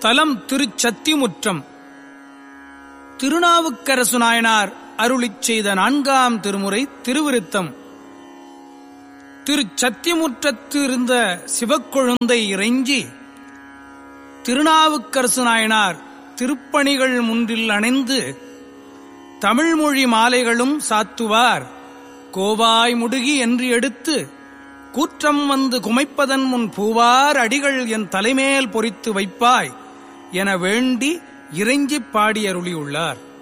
தலம் திருச்சத்திமுற்றம் திருநாவுக்கரசு நாயனார் அருளிச் செய்த நான்காம் திருமுறை திருவிருத்தம் திருச்சத்திமுற்றத்து இருந்த சிவக்கொழுந்தை இறைஞ்சி திருநாவுக்கரசு நாயனார் திருப்பணிகள் முன்றில் அணைந்து தமிழ்மொழி மாலைகளும் சாத்துவார் கோவாய் முடுகி என்று எடுத்து கூற்றம் வந்து குமைப்பதன் முன் பூவார் அடிகள் என் தலைமேல் பொறித்து வைப்பாய் என வேண்டி இறைஞ்சிப் பாடியருளியுள்ளார்